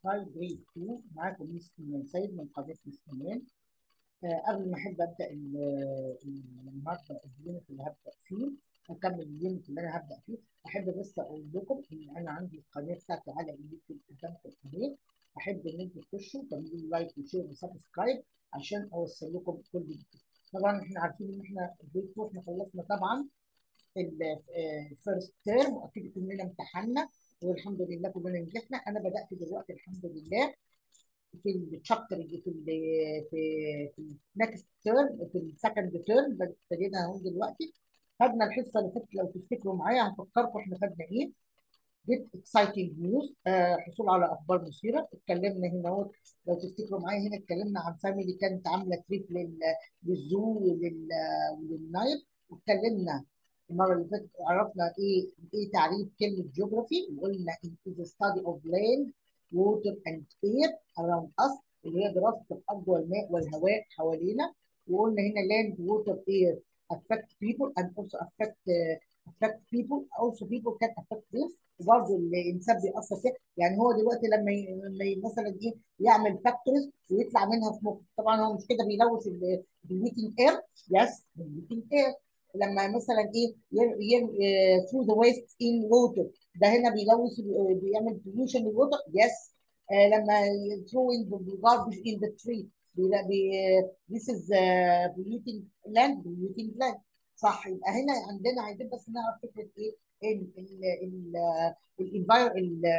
5 جريد 2 معاكم ميس ايمان سيد من قناه ميس ايمان آه، قبل ما احب ابدا ال- ال- النهارده اليونت اللي هبدا فيه اكمل اليونت اللي انا هبدا فيه احب بس اقول لكم ان انا عندي القناه بتاعتي على اليوتيوب قدامكم القناه احب ان انتوا تخشوا تعملوا لايك وشير وسبسكرايب عشان اوصل لكم كل جديد طبعا احنا عارفين ان احنا البيت احنا خلصنا طبعا الفيرست تيرم واكيد كلنا امتحنا والحمد لله كلنا نجحنا انا بدات دلوقتي الحمد لله في الشابتر اللي في ال في في النكست تيرم في السكند تيرم ابتدينا اهو دلوقتي خدنا الحصه اللي فاتت لو تفتكروا معايا هفكركم احنا خدنا ايه جيت اكسايتنج نيوز حصول على اخبار مثيره اتكلمنا هنا اهو لو تفتكروا معايا هنا اتكلمنا عن فاميلي كانت عامله تريب لل- للزو ولل وللنايل واتكلمنا المره اللي فاتت عرفنا ايه ايه تعريف كلمه جيوغرافي وقلنا it is a study of land water and air around us اللي هي دراسه الارض والماء والهواء حوالينا وقلنا هنا land water air affect people and also affect uh, affect people also people can affect this وبرضه الانسان بيأثر فيه يعني هو دلوقتي لما ي... لما ي... مثلا ايه يعمل فاكتورز ويطلع منها سموك طبعا هو مش كده بيلوث الهيتنج اير يس الهيتنج اير لما مثلا ايه ثرو ذا ويست ان ووتر ده هنا بيلوث بيعمل بوليوشن للووتر يس لما throwing the garbage in the tree بي- بي- this is uh, polluting land polluting land صح يبقى هنا عندنا عايزين بس نعرف فكره ايه ان ال ال الانفاير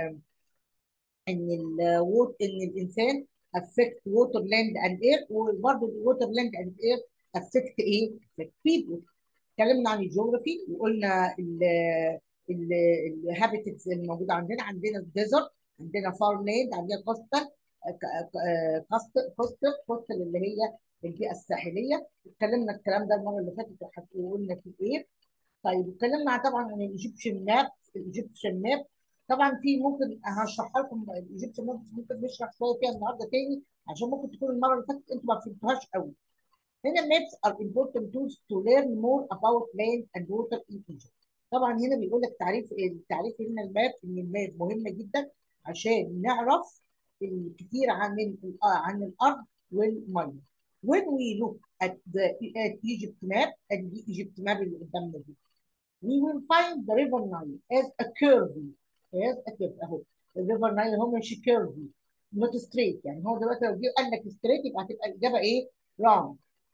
ان الووت ان الانسان affect water land and air وبرضه water land and air affect ايه؟ affect people اتكلمنا عن الجغرافي وقلنا الهابيتس الموجوده عندنا عندنا الديزرت عندنا فارم لاند عندنا كوستال كوستال كوستال اللي هي البيئه الساحليه اتكلمنا الكلام ده المره اللي فاتت وقلنا فيه ايه طيب اتكلمنا طبعا عن الايجيبشن ماب الايجيبشن ماب طبعا في ممكن هشرحها لكم الايجيبشن ماب ممكن نشرح شويه فيها النهارده تاني عشان ممكن تكون المره اللي فاتت انتوا ما فهمتوهاش قوي هنا maps are important tools to learn more about land and water in Egypt. طبعا هنا بيقول لك تعريف التعريف هنا الماب ان الماب مهمه جدا عشان نعرف الكثير عن ال- عن الارض والميه. When we look at the at Egypt map and the Egypt map اللي قدامنا دي we will find the river Nile as a curvy as a curve اهو الريفر نايل هو ماشي curvy not straight يعني هو دلوقتي لو جه قال لك straight يبقى هتبقى الاجابه ايه؟ wrong.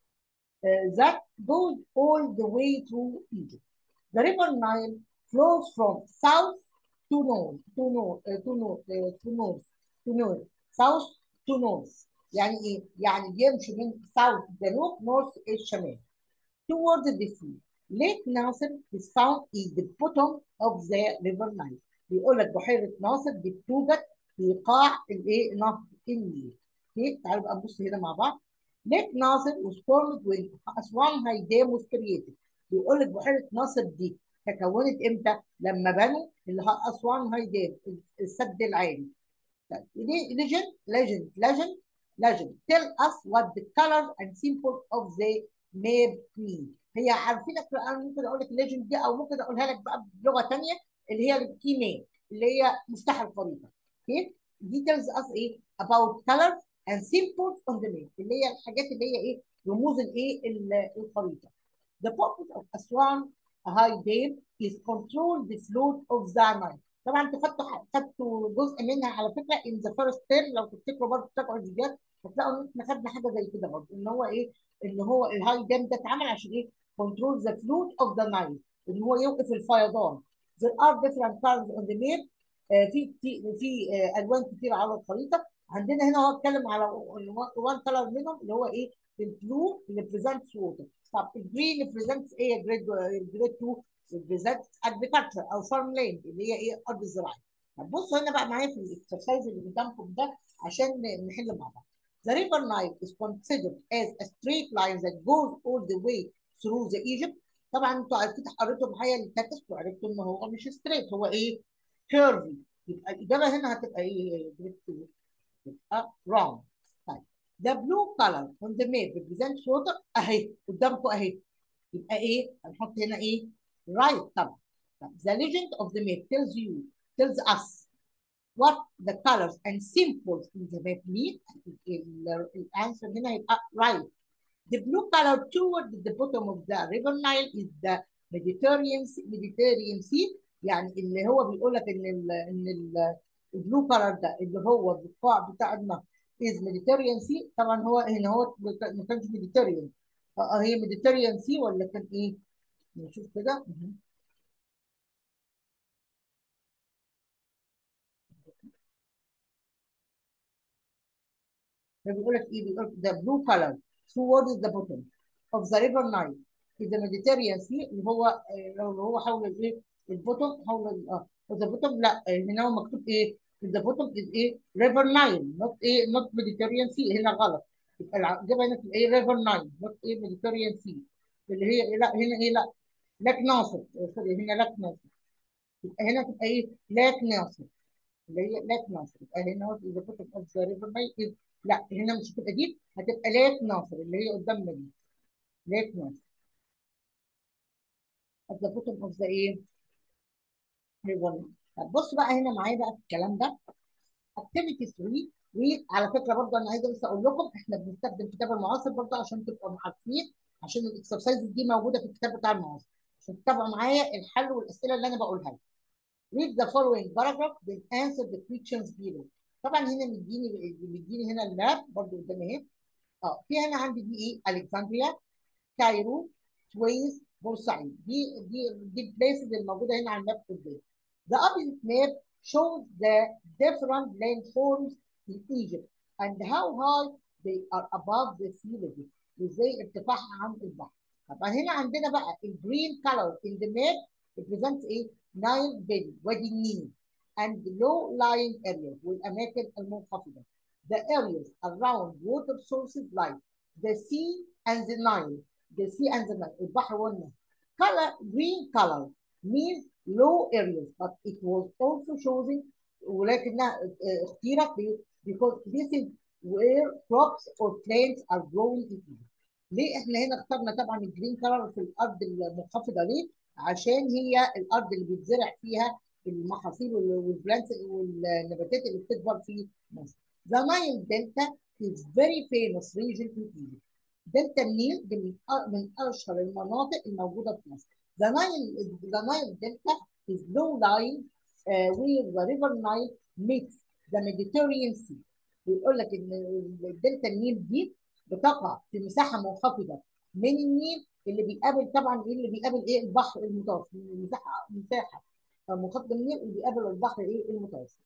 uh, that goes all the way through Egypt. The river Nile flows from south to north, to north, uh, to north, uh, to north, to north, south to north. يعني ايه؟ يعني بيمشي من south جنوب north الشمال. Towards the sea. Lake Nasser is found in the bottom of the river Nile. بيقول لك بحيرة ناصر دي بتوجد في قاع الايه؟ نهر النيل. اوكي؟ تعالوا بقى نبص هنا مع بعض. Lake Nasser was formed when Aswan High Dam was created. بيقول لك بحيرة ناصر دي تكونت امتى؟ لما بنوا اللي هو أسوان هاي دام السد العالي. Legend, legend, legend, legend. Tell us what the colors and symbols of the map mean. هي عارفين انا ممكن اقول لك legend دي او ممكن اقولها لك بقى بلغه ثانيه اللي هي الكي ماب اللي هي مفتاح الخريطه. اوكي؟ دي tells us ايه؟ about colors and symbols on the map اللي هي الحاجات اللي هي ايه؟ رموز الايه؟ ال- الخريطه. The purpose of Aswan High Dam is control the flow of the Nile. طبعا انتوا خدتوا خدتوا جزء منها على فكره in the first term لو تفتكروا برضه تراجعوا الفيديوهات هتلاقوا ان احنا خدنا حاجه زي كده برضه ان هو ايه؟ ان هو الهاي دام ده اتعمل عشان ايه؟ control the flow of the Nile ان هو يوقف الفيضان. There are different colors on the map آه، في كتير في آه، الوان كتير على الخريطه عندنا هنا هو اتكلم على وان كلر منهم اللي هو ايه؟ البلو اللي بريزنتس ووتر طب الجرين بريزنتس ايه جريد جريد 2 بريزنتس اجريكلتشر او فارم لاند اللي هي ايه ارض الزراعيه طب بصوا هنا بقى معايا في الاكسرسايز اللي قدامكم ده عشان نحل مع بعض The river Nile is considered as a straight line that goes all the way through the Egypt طبعا انتوا عرفتوا قريتوا معايا التكست وعرفتوا ان هو مش ستريت هو ايه كيرفي يبقى الاجابه هنا هتبقى ايه جريد 2 يبقى wrong طيب the blue color on the map represents water اهي قدامكم اهي يبقى ايه هنحط هنا ايه right طبعا طب the legend of the map tells you tells us what the colors and symbols in the map mean الانسر هنا هيبقى right the blue color toward the bottom of the river Nile is the Mediterranean Mediterranean Sea يعني اللي هو بيقول لك ان ال ان ال البلو كلر ده اللي هو القاع بتاعنا is Mediterranean Sea طبعا هو هنا هو ما كانش Mediterranean اه هي Mediterranean Sea ولا كان ايه؟ نشوف كده بيقول لك ايه بيقول the blue color towards the bottom of the river Nile is the Mediterranean Sea اللي هو اللي هو حول الايه البوتوم حول ال- اه the bottom لا هنا هو مكتوب ايه the bottom is ايه river Nile not ايه not Mediterranean Sea هنا غلط يبقى الإجابة هنا تبقى ايه river Nile not ايه Mediterranean Sea اللي هي إيه لا هنا ايه لا لاك ناصر سوري هنا لاك ناصر يبقى هنا تبقى ايه لاك ناصر اللي هي لاك ناصر يبقى هنا هو the bottom of the river Nile is لا هنا مش هتبقى دي هتبقى لاك ناصر اللي هي قدامنا دي لاك ناصر at the bottom of the ايه river Nile طب بص بقى هنا معايا بقى في الكلام ده activity 3 وعلى فكره برضه انا عايزه بس اقول لكم احنا بنستخدم كتاب المعاصر برضه عشان تبقوا عارفين عشان الاكسرسايز دي موجوده في الكتاب بتاع المعاصر عشان تتابعوا معايا الحل والاسئله اللي انا بقولها لكم. read the following paragraph then answer the questions below طبعا هنا مديني مديني هنا الماب برضه قدامي اهي اه في هنا عندي دي ايه الكسندريا كايرو سويس بورسعيد دي دي دي البليسز الموجوده هنا على الماب قدامي The opposite map shows the different landforms in Egypt and how high they are above the sea level وازاي ارتفاعها عن البحر. طبعا هنا عندنا بقى الجرين color in the map represents ايه؟ Nile Valley وادي النيل and low lying areas والاماكن المنخفضه. The areas around water sources like the sea and the Nile. The sea and the Nile البحر والنهر. Color green color means low areas but it was also chosen ولكنها اختيرت because this is where crops or plants are growing in Egypt. ليه احنا هنا اخترنا طبعا الجرين كلر في الارض المنخفضه ليه؟ عشان هي الارض اللي بيتزرع فيها المحاصيل والبلانت والنباتات اللي بتكبر في مصر. The Nile Delta is very famous region in Egypt. دلتا النيل دي من من اشهر المناطق الموجوده في مصر. The Nile the Nile Delta is low lying uh, where the river Nile meets the Mediterranean Sea. بيقول لك ان الدلتا النيل دي بتقع في مساحه منخفضه من النيل اللي بيقابل طبعا ايه اللي بيقابل ايه البحر المتوسط مساحه مساحه منخفضه من النيل اللي بيقابل البحر ايه المتوسط.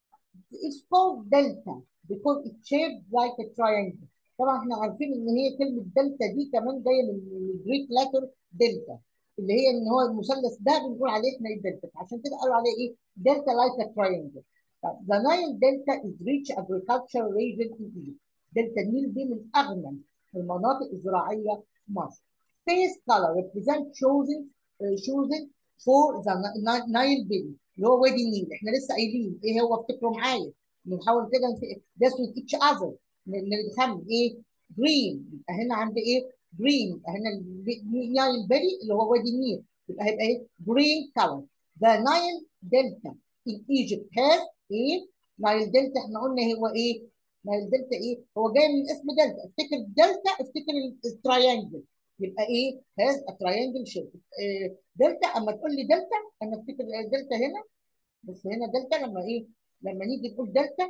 It's called delta because it's shaped like a triangle. طبعا احنا عارفين ان هي كلمه دلتا دي كمان جايه من الجريك لاتر دلتا اللي هي ان هو المثلث ده بنقول عليه احنا الدلتا عشان كده قالوا عليه ايه دلتا لايك تراينجل The Nile Delta is rich agricultural region in Egypt. دلتا النيل دي من اغنى المناطق الزراعيه في مصر. Face color represent chosen uh, chosen for the Nile Valley اللي هو وادي النيل احنا لسه قايلين ايه هو افتكروا معايا بنحاول كده ده with each other نخمن ايه جرين يبقى هنا عندي ايه جرين يبقى هنا النايل فالي اللي هو وادي النيل يبقى هيبقى ايه جرين كلر ذا نايل دلتا in Egypt has ايه نايل دلتا احنا قلنا هو ايه نايل دلتا ايه هو جاي من اسم دلتا افتكر دلتا افتكر التراينجل يبقى ايه has a triangle shape إيه دلتا اما تقول لي دلتا انا افتكر دلتا هنا بس هنا دلتا لما ايه لما نيجي نقول دلتا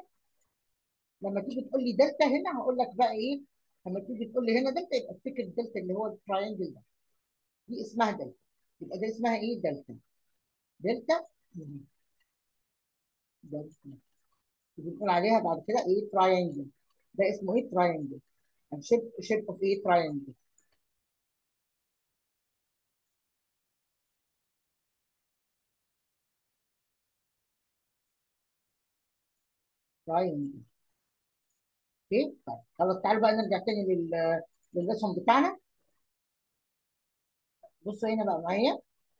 لما تيجي تقول لي دلتا هنا هقول لك بقى ايه لما تيجي تقول لي هنا دلتا يبقى افتكر الدلتا اللي هو التراينجل ده دي اسمها دلتا يبقى ده اسمها ايه دلتا دلتا دلتا بنقول عليها بعد كده ايه تراينجل ده اسمه ايه تراينجل شيب شيب اوف ايه تراينجل تراينجل اوكي طيب خلاص تعالوا بقى نرجع تاني لل للرسم بتاعنا بصوا هنا بقى معايا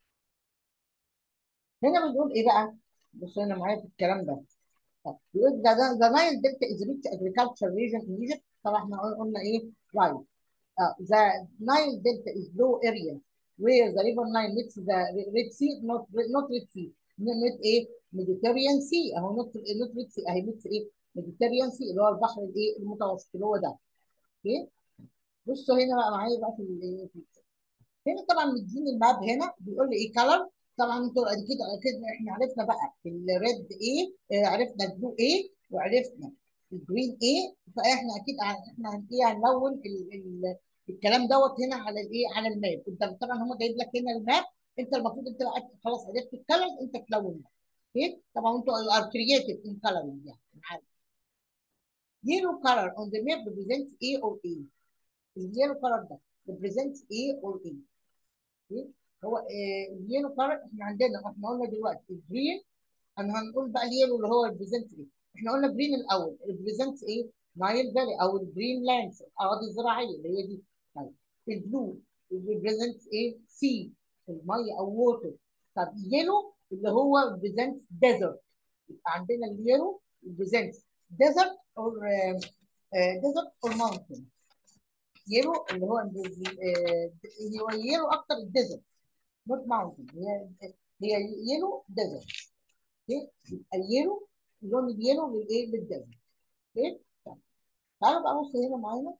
هنا بنقول ايه بقى بصوا هنا معايا في الكلام ده طب بيقول ده ذا نايل دلتا از ريتش agricultural region in Egypt طبعا احنا قلنا ايه رايت ذا نايل دلتا از لو اريا where the river Nile meets the Red Sea not not Red Sea نوت ايه ميديتيريان سي اهو نوت نوت ميد سي اهي ميد سي ايه ميديتيريان سي اللي هو البحر الايه المتوسط اللي هو ده اوكي بصوا هنا بقى معايا بقى في ال- في هنا طبعا مديني الماب هنا بيقول لي ايه كلر طبعا انتوا قد كده كده احنا عرفنا بقى الريد ايه آه، عرفنا البلو ايه وعرفنا الجرين ايه فاحنا اكيد ع- احنا هن- ايه هنلون ال ال الكلام دوت هنا على الايه على الماب انت طبعا هم جايب لك هنا الماب انت المفروض انت بقى خلاص عرفت الكلر انت تلون ده اوكي طبعا انتوا ار كرييتيف ان كلرنج يعني أنا عارف yellow color on the map represents A or A اليلو كلر ده represents A or A اوكي هو اليلو كلر احنا عندنا احنا قلنا دلوقتي الجرين انا هنقول بقى اليلو اللي هو ريبريزنت ايه احنا قلنا جرين الاول ريبريزنت ايه نايل فالي او الجرين لاندز الاراضي الزراعيه اللي هي دي طيب البلو ريبريزنت ايه سي الميه او ووتر طب يلو اللي هو ريبريزنت ديزرت يبقى عندنا اليلو ريبريزنت ديزرت اور ديزرت اور ماونتن يلو اللي هو آه، هو يلو اكتر الديزرت نوت ماونتن هي هي يلو ديزرت اوكي يبقى اليلو اللون اليلو للايه للديزرت اوكي طيب. تعالوا بقى بص هنا معانا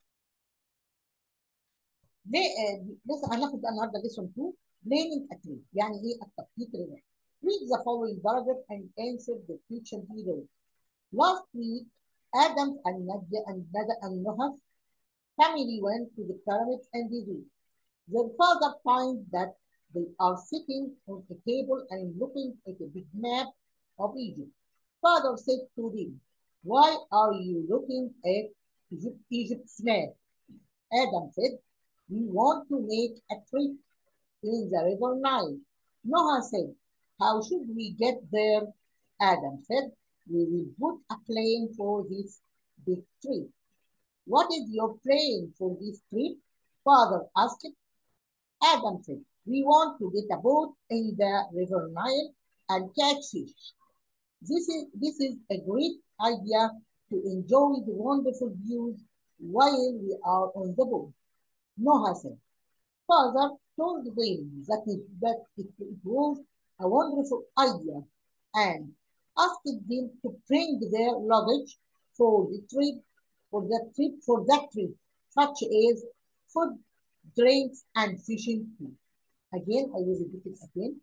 ليه آه، لسه هناخد بقى النهارده ليسون 2 بليننج اتري يعني ايه التخطيط الرمائي read the following paragraph and answer the teacher below last week Adam and Nadia and Nada and Noah's family went to the pyramids and the zoo Their father finds that they are sitting on a table and looking at a big map of Egypt. Father said to them, Why are you looking at Egypt, Egypt's map? Adam said, We want to make a trip in the river Nile. Noah said, How should we get there? Adam said, We will put a plane for this big trip. What is your plane for this trip? Father asked. Adam said, We want to get a boat in the River Nile and catch fish. This is, this is a great idea to enjoy the wonderful views while we are on the boat. Noah said, Father told them that it, that it, it was a wonderful idea and asked them to bring their luggage for the trip, for that trip, for that trip, such as food, drinks, and fishing too. Again, I will repeat it again.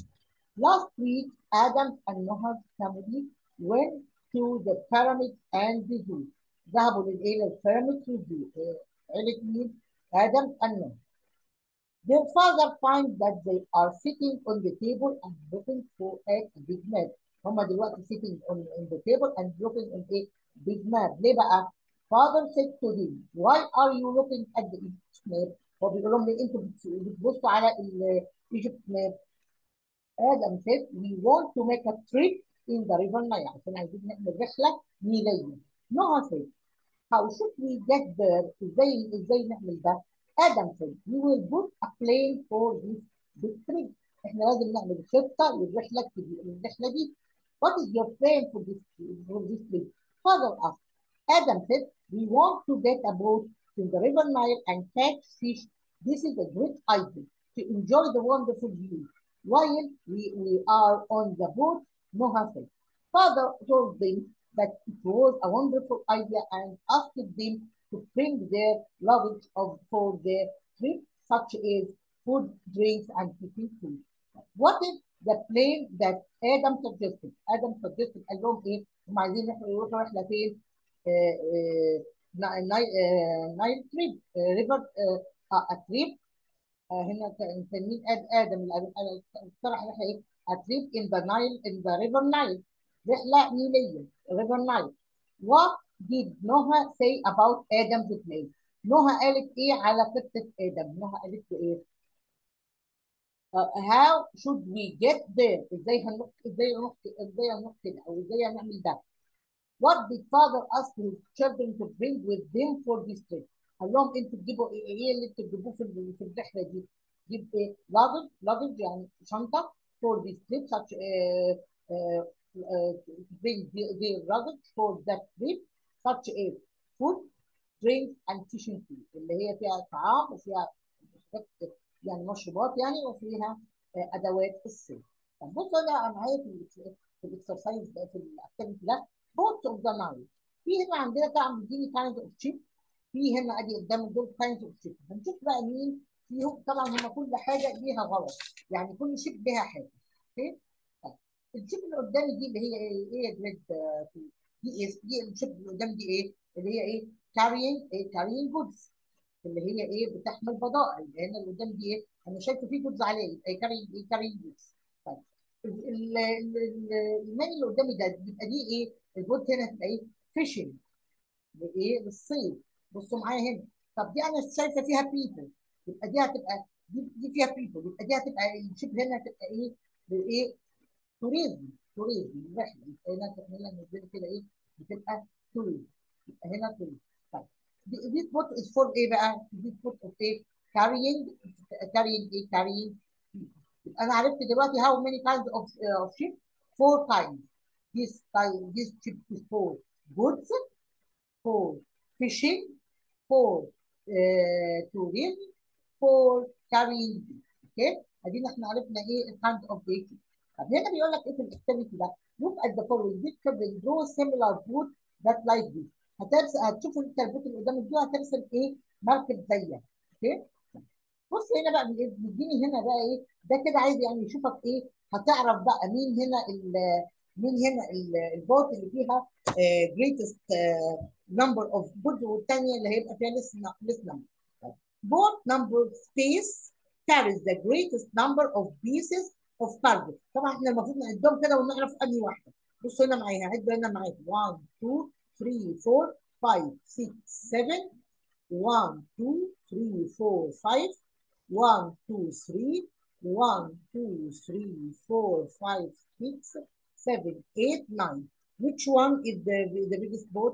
Last week, Adam and Noah's family went to the pyramid and the zoo. ذهبوا للإيه للبيراميد والزو. آه، عيلة مين؟ آدم and Noah. Their father finds that they are sitting on the table and looking for at a big map. هم دلوقتي sitting on, on the table and looking at a big map. ليه بقى؟ Father said to them, why are you looking at the Egypt map? هو بيقول لهم ليه انتوا بت- بتبصوا على ال Egypt map؟ Adam said, we want to make a trip in the river Nile. عشان عايزين نعمل رحلة نيلية. Noah said, how should we get there? ازاي ازاي نعمل ده؟ Adam said, we will put a plane for this big trip. احنا لازم نعمل خطة للرحلة الكبيرة الرحلة دي. What is your plan for this for this trip? Father asked. Adam said, we want to get a boat in the river Nile and catch fish. This is a great idea to enjoy the wonderful view. While we, we are on the boat, Noah said. Father told them that it was a wonderful idea and asked them to bring their luggage of, for their trip, such as food, drinks, and fishing food. What is the plane that Adam suggested? Adam suggested قال لهم ايه؟ هم عايزين يروحوا يروحوا رحله فين؟ آه، آه، نا- ناي- آه، نايل تريب آه، ريفر آه، آه، تريب آه، هنا كان كان مين آد- ادم اللي قال- قال- اقترح رحله ايه؟ تريب in the Nile in the river Nile رحله نيليه river Nile What did Noah say about Adam's plan? نوها قالت ايه على خطه ادم؟ نوها قالت له ايه؟ Uh, how should we get there؟ ازاي هنروح ازاي هنروح ازاي هنروح كده او ازاي هنعمل ده؟ What did father ask his children to bring with them for this trip؟ قال لهم انتوا تجيبوا ايه ايه اللي انتوا تجيبوه في ال- في الرحله دي؟ جيب ايه؟ luggage luggage يعني شنطه for this trip such uh, uh, uh, bring their, their luggage for that trip such as food, drinks and fishing food اللي هي فيها طعام وفيها حاجات يعني مشروبات يعني وفيها آه، ادوات الصيد. طب بصوا انا معايا في في الاكسرسايز ده في الاكتيفيتي ده بوتس اوف ذا نايل في هنا عندنا طبعا مديني كاينز اوف شيب في هنا ادي قدام دول كاينز اوف شيب هنشوف بقى مين فيهم طبعا هم كل حاجه ليها غلط يعني كل شيب ليها حاجه اوكي طيب الشيب اللي قدامي دي اللي هي ايه ايه جريد دي ايه دي الشيب اللي قدام دي ايه اللي هي ايه كارينج ايه كارينج جودز اللي هي ايه بتحمل بضائع اللي هنا اللي قدام دي ايه انا شايفه في جودز عليه يبقى كارينج ايه كارينج جودز طيب المال اللي قدامي ده يبقى دي ايه البوت هنا هتبقى ايه فيشنج لايه للصيد بصوا معايا هنا طب دي انا شايفه فيها بيبل يبقى دي هتبقى دي, دي فيها بيبل يبقى دي هتبقى الشيب هنا هتبقى ايه بايه توريزم توريزم الرحله يبقى هنا هنا ننزل كده ايه بتبقى توريزم يبقى هنا توريزم طيب دي سبوت از فور ايه بقى؟ دي سبوت اوف ايه؟ كارينج كارينج ايه؟ كارينج يبقى انا عرفت دلوقتي how many kinds of uh, of ship four kinds this kind this ship is for goods for fishing for uh, tourism for carrying اوكي ادينا احنا عرفنا ايه الكايند اوف the ship طب هنا بيقول لك ايه في الاكتيفيتي ده look at the following picture and draw similar boat that like this هترسم هتشوف انت البوت اللي قدامك دي هترسم ايه مركب زيها اوكي بص هنا بقى بيديني هنا بقى ايه ده كده عايز يعني يشوفك ايه هتعرف بقى مين هنا ال مين هنا البوت اللي فيها جريتست نمبر اوف جودز والثانيه اللي هيبقى فيها ليس ليس نمبر بوت نمبر سبيس carries the greatest number of pieces of cargo طبعا احنا المفروض نعدهم كده ونعرف انهي واحده بصوا هنا معايا هعد هنا معايا 1 2 3 4 5 6 7 1 2 3 4 5 1 2 3 1 2 3 4 5 6 7 8 9 which one is the the biggest boat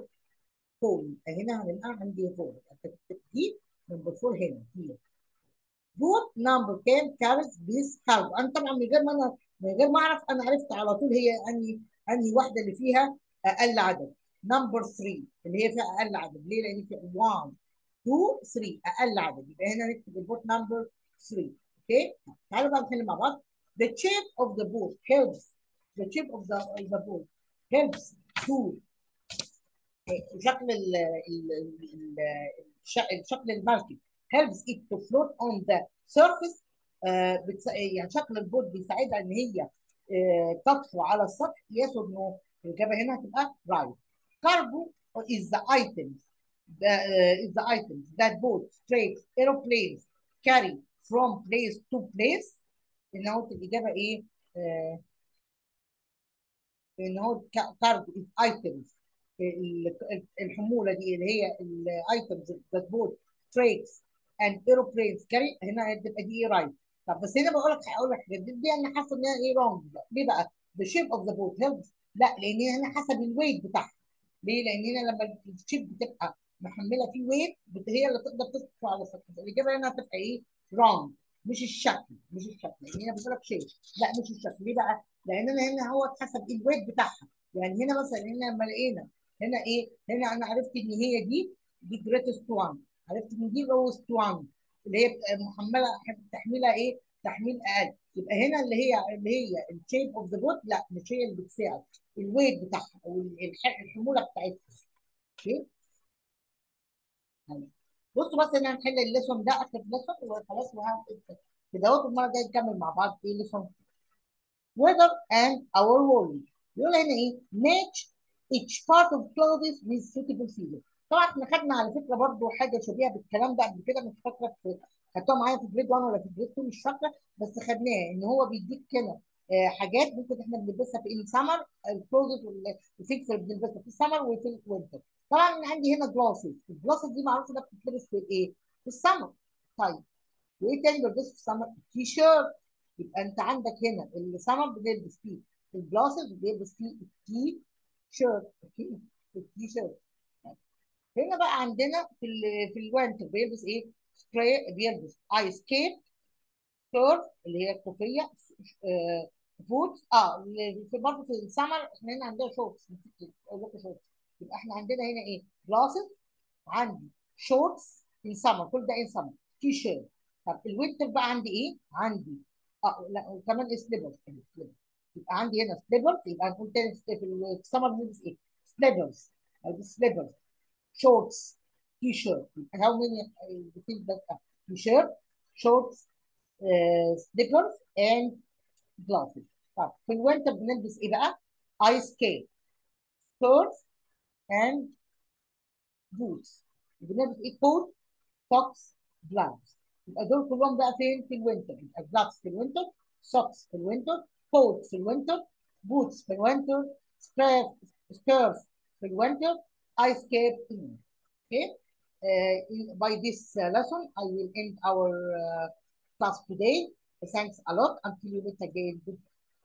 4 هنا هنبقى عندي 4 دي نمبر 4 هنا هي بوت نمبر كام كارز بيس كارب انا طبعا من غير ما انا من غير ما اعرف انا عرفت على طول هي انهي انهي واحده اللي فيها اقل عدد نمبر 3 اللي هي فيها اقل عدد ليه؟ لان في 1 2 3 اقل عدد يبقى هنا نكتب البوت نمبر 3 اوكي تعالوا بقى نتكلم مع بعض the shape of the boat helps the shape of the, of the boat helps to شكل ال ال شكل المركب helps it to float on the surface آه يعني شكل البوت بيساعدها ان هي آه تطفو على السطح يس نو الاجابه هنا هتبقى right cargo is the items the, uh, is the items that boats, trains, aeroplanes carry from place to place ان هو الاجابه ايه؟ آه ان هو cargo is items الحموله دي اللي هي الايتمز that boat, trains and aeroplanes carry هنا هتبقى دي رايت right. طب بس هنا بقول لك هقول لك دي, دي انا حاسه ان هي ايه رونج ليه بقى؟ the shape of the boat helps لا لان هنا حسب الويت بتاعها ليه؟ لان هنا لما الشيب بتبقى محمله فيه ويت هي اللي تقدر تطفو على السطح الاجابه هنا هتبقى ايه؟ رونج مش الشكل مش الشكل يعني هنا بقول لك شيء لا مش الشكل ليه بقى؟ لان انا هنا هو حسب الويت بتاعها يعني هنا مثلا هنا لما لقينا هنا ايه؟ هنا انا عرفت ان هي دي دي جريتست 1 عرفت ان دي لوست 1 اللي هي محمله تحميلها ايه؟ تحميل اقل يبقى هنا اللي هي اللي هي الشيب اوف ذا بوت لا مش هي اللي بتساعد الويت بتاعها او الحموله بتاعتها اوكي بصوا بس ان هنحل الليسون ده اخر ليسون وخلاص كده اهو المره الجايه نكمل مع بعض في ليسون weather and our world يقول هنا ايه match each part of clothes with suitable season طبعا احنا خدنا على فكره برضو حاجه شبيهه بالكلام ده قبل كده مش فاكره في خدتوها معايا في جريد 1 ولا في جريد 2 مش فاكره بس خدناه ان هو بيديك كده آه حاجات ممكن احنا بنلبسها في السمر الكلوزز والثينكس اللي بنلبسها في السمر وفي الوينتر طبعا انا عندي هنا جلاسز الجلاسز دي معروف انها بتتلبس في ايه؟ في السمر طيب وايه تاني بلبسه في السمر؟ تي شيرت يبقى انت عندك هنا السمر بنلبس فيه الجلاسز بيلبس فيه التي شيرت التي شيرت هنا بقى عندنا في ال في الوينتر بيلبس ايه؟ سبراي بيلبس ايس كيب سكيرت اللي هي الكوفيه آه بوتس اه في برضه في السمر احنا هنا عندنا شورتس نسيت اقول لكم شورتس يبقى احنا عندنا هنا ايه؟ جلاسز عندي شورتس ان سمر كل ده ان سمر تي شيرت طب الوينتر بقى عندي ايه؟ عندي اه لا وكمان سليبرز يبقى عندي هنا سليبرز يبقى هنقول تاني في السمر نلبس ايه؟ سليبرز سليبرز شورتس تي شيرت how many you think that تي شيرت شورتس سليبرز and glasses طب في الوينتر بنلبس ايه بقى؟ ايس سكيت شورتس and بوتس بنلبس ايه كوت سوكس جلافز يبقى دول كلهم بقى فين في الوينتر يبقى جلافز في الوينتر سوكس في الوينتر كوت في الوينتر بوتس في الوينتر سكيرف سكيرف في الوينتر ايس سكيت في الوينتر okay uh, by this uh, lesson I will end our uh, class today thanks a lot until we meet again